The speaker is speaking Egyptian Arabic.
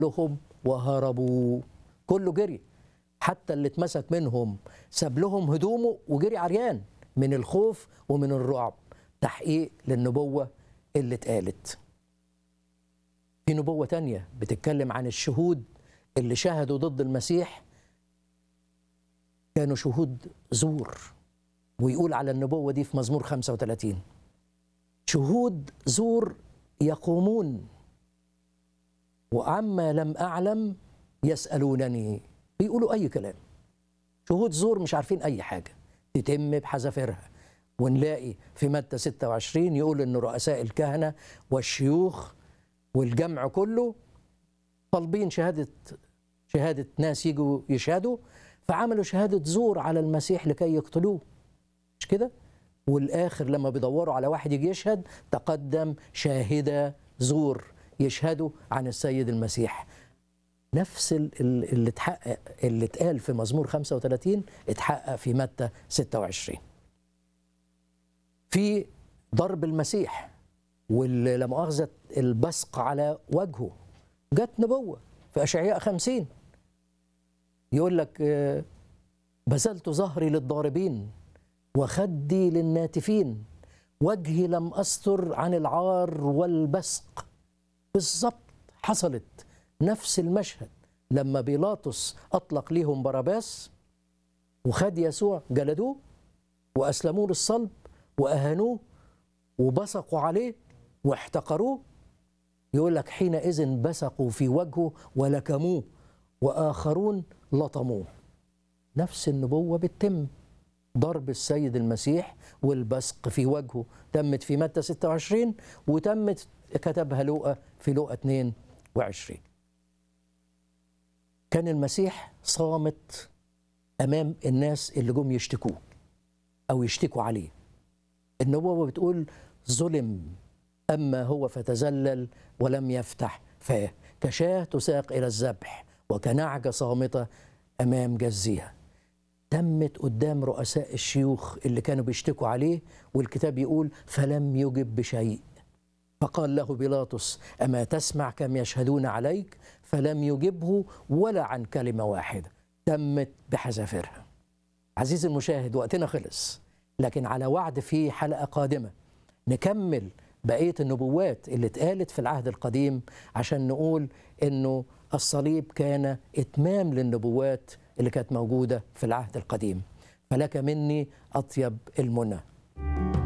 لهم وهربوا كله جري حتى اللي اتمسك منهم ساب لهم هدومه وجري عريان من الخوف ومن الرعب تحقيق للنبوة اللي اتقالت في نبوة تانية بتتكلم عن الشهود اللي شهدوا ضد المسيح كانوا شهود زور ويقول على النبوة دي في مزمور 35 شهود زور يقومون وعما لم أعلم يسألونني بيقولوا أي كلام شهود زور مش عارفين أي حاجة تتم بحذافيرها ونلاقي في مادة 26 يقول إن رؤساء الكهنة والشيوخ والجمع كله طالبين شهادة شهادة ناس يجوا يشهدوا فعملوا شهادة زور على المسيح لكي يقتلوه مش كده؟ والآخر لما بيدوروا على واحد يجي يشهد تقدم شاهدة زور يشهدوا عن السيد المسيح نفس اللي اتحقق اللي اتقال في مزمور 35 اتحقق في متى 26 في ضرب المسيح واللي مؤاخذة البصق على وجهه جت نبوة في أشعياء 50 يقول لك بذلت ظهري للضاربين وخدي للناتفين وجهي لم أستر عن العار والبصق بالظبط حصلت نفس المشهد لما بيلاطس أطلق ليهم باراباس وخد يسوع جلدوه وأسلموه للصلب وأهانوه وبصقوا عليه واحتقروه يقول لك حينئذ بصقوا في وجهه ولكموه وآخرون لطموه نفس النبوة بتتم ضرب السيد المسيح والبصق في وجهه تمت في متى 26 وتمت كتبها لوقا في لوقا 22 كان المسيح صامت امام الناس اللي جم يشتكوه او يشتكوا عليه النبوه بتقول ظلم اما هو فتذلل ولم يفتح فاه كشاه تساق الى الذبح وكنعجه صامته امام جزيها تمت قدام رؤساء الشيوخ اللي كانوا بيشتكوا عليه والكتاب يقول فلم يجب بشيء فقال له بيلاطس أما تسمع كم يشهدون عليك فلم يجبه ولا عن كلمة واحدة تمت بحذافيرها عزيزي المشاهد وقتنا خلص لكن على وعد في حلقة قادمة نكمل بقية النبوات اللي اتقالت في العهد القديم عشان نقول انه الصليب كان اتمام للنبوات اللي كانت موجودة في العهد القديم فلك مني أطيب المنى